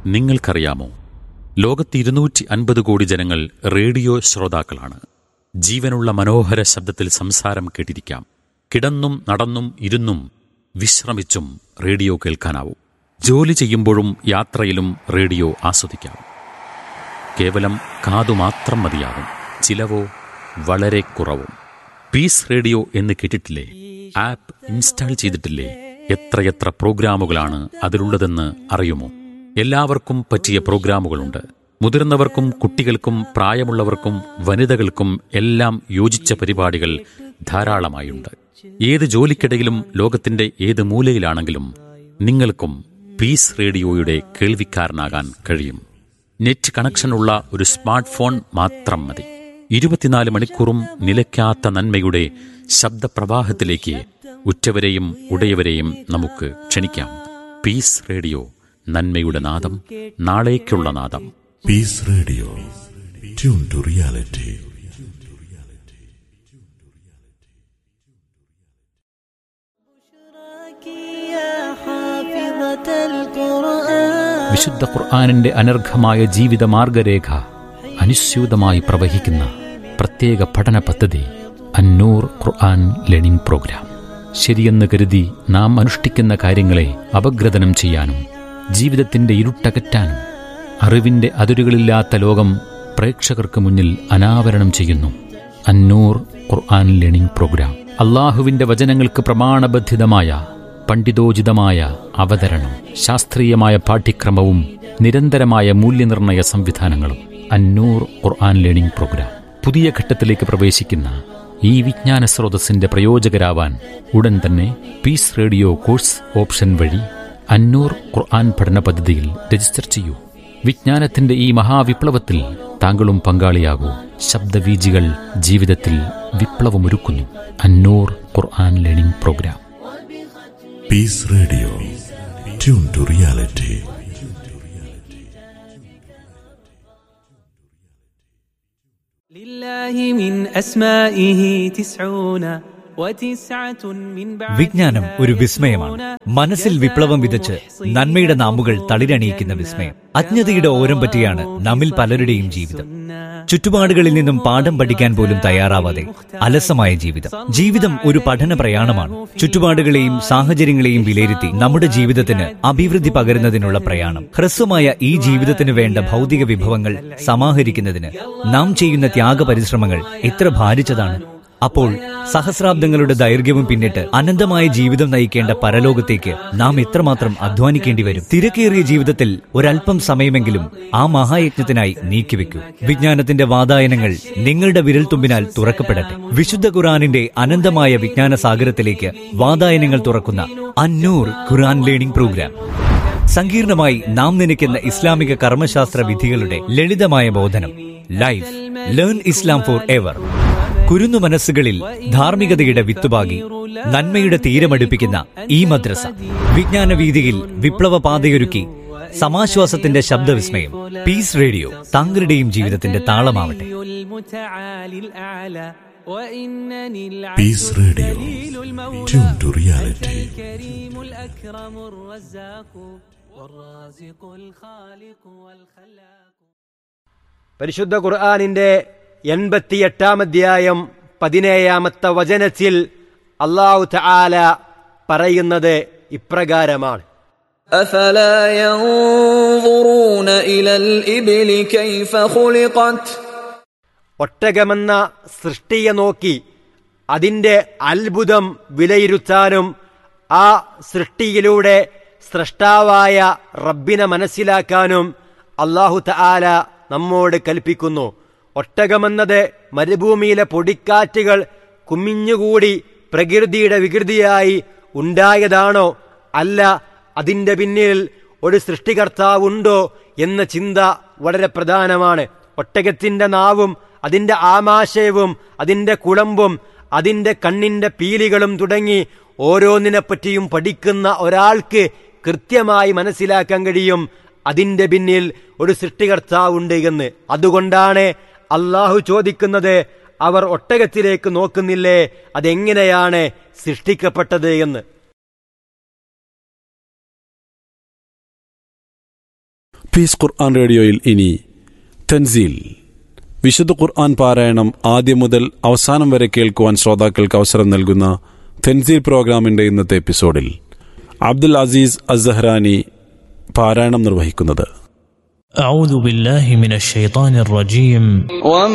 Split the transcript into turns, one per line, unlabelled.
നിങ്ങൾക്കറിയാമോ ലോകത്ത് ഇരുന്നൂറ്റി അൻപത് കോടി ജനങ്ങൾ റേഡിയോ ശ്രോതാക്കളാണ് ജീവനുള്ള മനോഹര ശബ്ദത്തിൽ സംസാരം കേട്ടിരിക്കാം കിടന്നും നടന്നും ഇരുന്നും വിശ്രമിച്ചും റേഡിയോ കേൾക്കാനാവും ജോലി ചെയ്യുമ്പോഴും യാത്രയിലും റേഡിയോ ആസ്വദിക്കാം കേവലം കാതുമാത്രം മതിയാവും ചിലവോ വളരെ കുറവും പീസ് റേഡിയോ എന്ന് കേട്ടിട്ടില്ലേ ആപ്പ് ഇൻസ്റ്റാൾ ചെയ്തിട്ടില്ലേ എത്രയെത്ര പ്രോഗ്രാമുകളാണ് അതിലുള്ളതെന്ന് അറിയുമോ എല്ലാവർക്കും പറ്റിയ പ്രോഗ്രാമുകളുണ്ട് മുതിർന്നവർക്കും കുട്ടികൾക്കും പ്രായമുള്ളവർക്കും വനിതകൾക്കും എല്ലാം യോജിച്ച പരിപാടികൾ ധാരാളമായുണ്ട് ഏത് ജോലിക്കിടയിലും ലോകത്തിന്റെ ഏത് മൂലയിലാണെങ്കിലും നിങ്ങൾക്കും പീസ് റേഡിയോയുടെ കേൾവിക്കാരനാകാൻ കഴിയും നെറ്റ് കണക്ഷനുള്ള ഒരു സ്മാർട്ട് ഫോൺ മാത്രം മതി ഇരുപത്തിനാല് മണിക്കൂറും നിലയ്ക്കാത്ത നന്മയുടെ ശബ്ദപ്രവാഹത്തിലേക്ക് ഉറ്റവരെയും ഉടയവരെയും നമുക്ക് ക്ഷണിക്കാം പീസ് റേഡിയോ നന്മയുടെ നാദം നാളേക്കുള്ള നാദം
Peace Radio. Tune to reality.
വിശുദ്ധ ഖുർആാനിന്റെ അനർഘമായ ജീവിത മാർഗരേഖ അനുസ്യൂതമായി പ്രവഹിക്കുന്ന പ്രത്യേക പഠന പദ്ധതി അന്നൂർ ഖുർആൻ ലേണിംഗ് പ്രോഗ്രാം ശരിയെന്ന് കരുതി നാം അനുഷ്ഠിക്കുന്ന കാര്യങ്ങളെ അപഗ്രഥനം ചെയ്യാനും ജീവിതത്തിന്റെ ഇരുട്ടകറ്റാനും അറിവിന്റെ അതിരുകളില്ലാത്ത ലോകം പ്രേക്ഷകർക്ക് മുന്നിൽ അനാവരണം ചെയ്യുന്നു അന്നൂർ ഖുർആൻ ലേണിംഗ് പ്രോഗ്രാം അള്ളാഹുവിന്റെ വചനങ്ങൾക്ക് പ്രമാണബദ്ധിതമായ പണ്ഡിതോചിതമായ അവതരണം ശാസ്ത്രീയമായ പാഠ്യക്രമവും നിരന്തരമായ മൂല്യനിർണയ സംവിധാനങ്ങളും അന്നൂർ ഖുർആൻ ലേണിംഗ് പ്രോഗ്രാം പുതിയ ഘട്ടത്തിലേക്ക് പ്രവേശിക്കുന്ന ഈ വിജ്ഞാന സ്രോതസ്സിന്റെ പ്രയോജകരാവാൻ ഉടൻ തന്നെ പീസ് റേഡിയോ കോഴ്സ് ഓപ്ഷൻ വഴി അന്നൂർ ഖുർആൻ പഠന പദ്ധതിയിൽ രജിസ്റ്റർ ചെയ്യൂ വിജ്ഞാനത്തിന്റെ ഈ മഹാവിപ്ലവത്തിൽ താങ്കളും പങ്കാളിയാകൂ ശബ്ദവീജികൾ ജീവിതത്തിൽ വിപ്ലവമൊരുക്കുന്നു Annoor Quran learning programme
Peace Radio. Tune to reality.
لله من أسمائه تسعون وتسعة من بعد
വിജ്ഞാനം ഒരു വിസ്മയമാണ് മനസ്സിൽ വിപ്ലവം വിതച്ച് നന്മയുടെ നാമ്പുകൾ തളിരണിയിക്കുന്ന വിസ്മയം അജ്ഞതയുടെ ഓരം പറ്റിയാണ് നമ്മിൽ പലരുടെയും ജീവിതം ചുറ്റുപാടുകളിൽ നിന്നും പാഠം പഠിക്കാൻ പോലും തയ്യാറാവാതെ അലസമായ ജീവിതം ജീവിതം ഒരു പഠന പ്രയാണമാണ് ചുറ്റുപാടുകളെയും സാഹചര്യങ്ങളെയും വിലയിരുത്തി നമ്മുടെ ജീവിതത്തിന് അഭിവൃദ്ധി പകരുന്നതിനുള്ള പ്രയാണം ഹ്രസ്വമായ ഈ ജീവിതത്തിന് വേണ്ട ഭൗതിക വിഭവങ്ങൾ സമാഹരിക്കുന്നതിന് നാം ചെയ്യുന്ന ത്യാഗ പരിശ്രമങ്ങൾ എത്ര ഭാരിച്ചതാണ് അപ്പോൾ സഹസ്രാബ്ദങ്ങളുടെ ദൈർഘ്യവും പിന്നിട്ട് അനന്തമായ ജീവിതം നയിക്കേണ്ട പരലോകത്തേക്ക് നാം എത്രമാത്രം അധ്വാനിക്കേണ്ടി വരും തിരക്കേറിയ ജീവിതത്തിൽ ഒരല്പം സമയമെങ്കിലും ആ മഹായജ്ഞത്തിനായി നീക്കിവെക്കൂ വിജ്ഞാനത്തിന്റെ വാതായനങ്ങൾ നിങ്ങളുടെ വിരൽത്തുമ്പിനാൽ തുറക്കപ്പെടട്ടെ വിശുദ്ധ ഖുറാനിന്റെ അനന്തമായ വിജ്ഞാന സാഗരത്തിലേക്ക് വാതായനങ്ങൾ തുറക്കുന്ന അന്നൂർ ഖുറാൻ ലേണിംഗ് പ്രോഗ്രാം സങ്കീർണമായി നാം നനയ്ക്കുന്ന ഇസ്ലാമിക കർമ്മശാസ്ത്ര വിധികളുടെ ലളിതമായ ബോധനം life learn Islam for ever കുരുന്നു മനസ്സുകളിൽ ധാർമ്മികതയുടെ വിത്തുപാകി നന്മയുടെ തീരമടുപ്പിക്കുന്ന ഈ മദ്രസ വിജ്ഞാന വീതിയിൽ വിപ്ലവ പാതയൊരുക്കി സമാശ്വാസത്തിന്റെ ശബ്ദവിസ്മയം പീസ് റേഡിയോ താങ്കളുടെയും ജീവിതത്തിന്റെ താളമാവട്ടെ
المتعالي الأعلى وإنني
Peace Radio. Tune to reality.
الكريم الأكرم الرزاق والرازق الخالق والخلاق
പരിശുദ്ധ ഖുർആാനിന്റെ എൺപത്തിയെട്ടാം അധ്യായം പതിനേഴാമത്തെ വചനത്തിൽ അള്ളാഹു തആല പറയുന്നത് ഇപ്രകാരമാണ്
أفلا ينظرون إلى الإبل كيف خلقت
ഒട്ടകമെന്ന സൃഷ്ടിയെ നോക്കി അതിൻ്റെ അത്ഭുതം വിലയിരുത്താനും ആ സൃഷ്ടിയിലൂടെ സ്രഷ്ടാവായ റബ്ബിനെ മനസ്സിലാക്കാനും അള്ളാഹു തആല നമ്മോട് കൽപ്പിക്കുന്നു ഒട്ടകമെന്നത് മരുഭൂമിയിലെ പൊടിക്കാറ്റുകൾ കുമിഞ്ഞുകൂടി പ്രകൃതിയുടെ വികൃതിയായി ഉണ്ടായതാണോ അല്ല അതിൻ്റെ പിന്നിൽ ഒരു സൃഷ്ടികർത്താവുണ്ടോ എന്ന ചിന്ത വളരെ പ്രധാനമാണ് ഒട്ടകത്തിൻ്റെ നാവും അതിൻ്റെ ആമാശയവും അതിൻ്റെ കുളമ്പും അതിൻ്റെ കണ്ണിൻ്റെ പീലികളും തുടങ്ങി ഓരോന്നിനെപ്പറ്റിയും പഠിക്കുന്ന ഒരാൾക്ക് കൃത്യമായി മനസ്സിലാക്കാൻ കഴിയും അതിൻ്റെ പിന്നിൽ ഒരു സൃഷ്ടികർത്താവുണ്ട് എന്ന് അതുകൊണ്ടാണ് അള്ളാഹു ചോദിക്കുന്നത് അവർ ഒട്ടകത്തിലേക്ക് നോക്കുന്നില്ലേ അതെങ്ങനെയാണ് സൃഷ്ടിക്കപ്പെട്ടത് എന്ന്
പീസ് ഖുർആൻ റേഡിയോയിൽ ഇനി തൻസീൽ വിശുദ്ധ ഖുർആൻ പാരായണം ആദ്യം മുതൽ അവസാനം വരെ കേൾക്കുവാൻ ശ്രോതാക്കൾക്ക് അവസരം നൽകുന്ന തെൻസീൽ പ്രോഗ്രാമിന്റെ ഇന്നത്തെ എപ്പിസോഡിൽ അബ്ദുൽ അസീസ് അസഹ്റാനി പാരായണം നിർവഹിക്കുന്നത്
أعوذ بالله من الشيطان الرجيم